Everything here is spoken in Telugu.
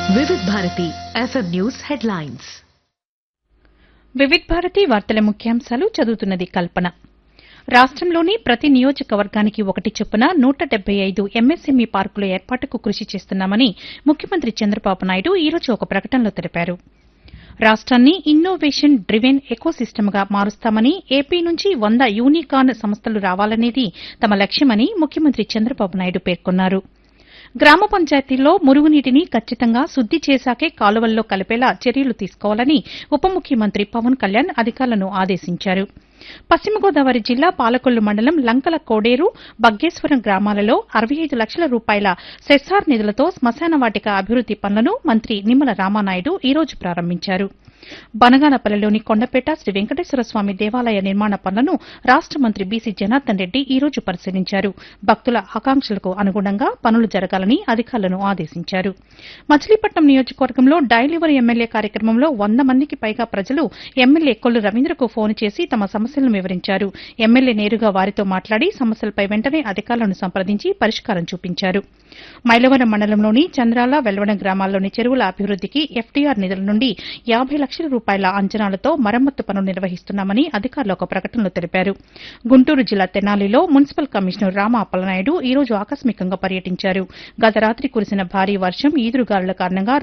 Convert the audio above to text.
వివిధ Bharati FM news headlines Vividh Bharati వార్తల ముఖ్యాంశాలు చదువుతున్నది కల్పన రాష్టంలోని ప్రతి నియోజకవర్గానికి ఒకటి చొప్పున నూట డెబ్బై ఐదు ఎంఎస్ఎంఈ పార్కుల ఏర్పాటుకు కృషి చేస్తున్నామని ముఖ్యమంత్రి చంద్రబాబు నాయుడు ఈ రోజు ఒక ప్రకటనలో తెలిపారు రాష్ట్రాన్ని ఇన్నోవేషన్ డ్రివెన్ ఎకోసిస్టమ్గా మారుస్తామని ఏపీ నుంచి వంద యూనికార్న్ సంస్థలు రావాలనేది తమ లక్ష్యమని ముఖ్యమంత్రి చంద్రబాబు నాయుడు పేర్కొన్నారు గ్రామ పంచాయతీల్లో మురుగునీటిని ఖచ్చితంగా శుద్ది చేశాకే కాలువల్లో కలిపేలా చర్యలు తీసుకోవాలని ఉప ముఖ్యమంత్రి పవన్ కళ్యాణ్ అధికారులను ఆదేశించారు పశ్చిమ గోదావరి జిల్లా పాలకొల్లు మండలం లంకల కోడేరు బగ్గేశ్వరం గ్రామాలలో అరవై ఐదు లక్షల రూపాయల సెస్సార్ నిధులతో శ్మశాన వాటిక అభివృద్ది పనులను మంత్రి నిమ్మల రామానాయుడు ఈ రోజు ప్రారంభించారు బనగానపల్లిలోని కొండపేట శ్రీ వెంకటేశ్వర స్వామి దేవాలయ నిర్మాణ పనులను రాష్ట మంత్రి బీసీ జనార్దన్ రెడ్డి ఈ రోజు పరిశీలించారు భక్తుల ఆకాంక్షలకు అనుగుణంగా పనులు జరగాలని అధికారులను ఆదేశించారు మచిలీపట్నం నియోజకవర్గంలో డైలివరీ ఎమ్మెల్యే కార్యక్రమంలో వంద మందికి పైగా ప్రజలు ఎమ్మెల్యే కొల్లు రవీంద్రకు ఫోన్ చేసి తమ సమస్యలను వివరించారు ఎమ్మెల్యే నేరుగా వారితో మాట్లాడి సమస్యలపై వెంటనే అధికారులను సంప్రదించి పరిష్కారం చూపించారు మైలవరం మండలంలోని చంద్రాల వెల్వడం గ్రామాల్లోని చెరువుల అభివృద్దికి ఎఫ్డీఆర్ నిధుల నుండి యాబై లక్షల రూపాయల అంచనాలతో మరమ్మత్తు పనులు నిర్వహిస్తున్నామని అధికారులు ఒక ప్రకటనలో తెలిపారు గుంటూరు జిల్లా తెనాలిలో మున్సిపల్ కమిషనర్ రామ అప్పలనాయుడు ఈ రోజు ఆకస్మికంగా పర్యటించారు గత రాత్రి కురిసిన భారీ వర్షం ఈదురుగాలుల కారణంగా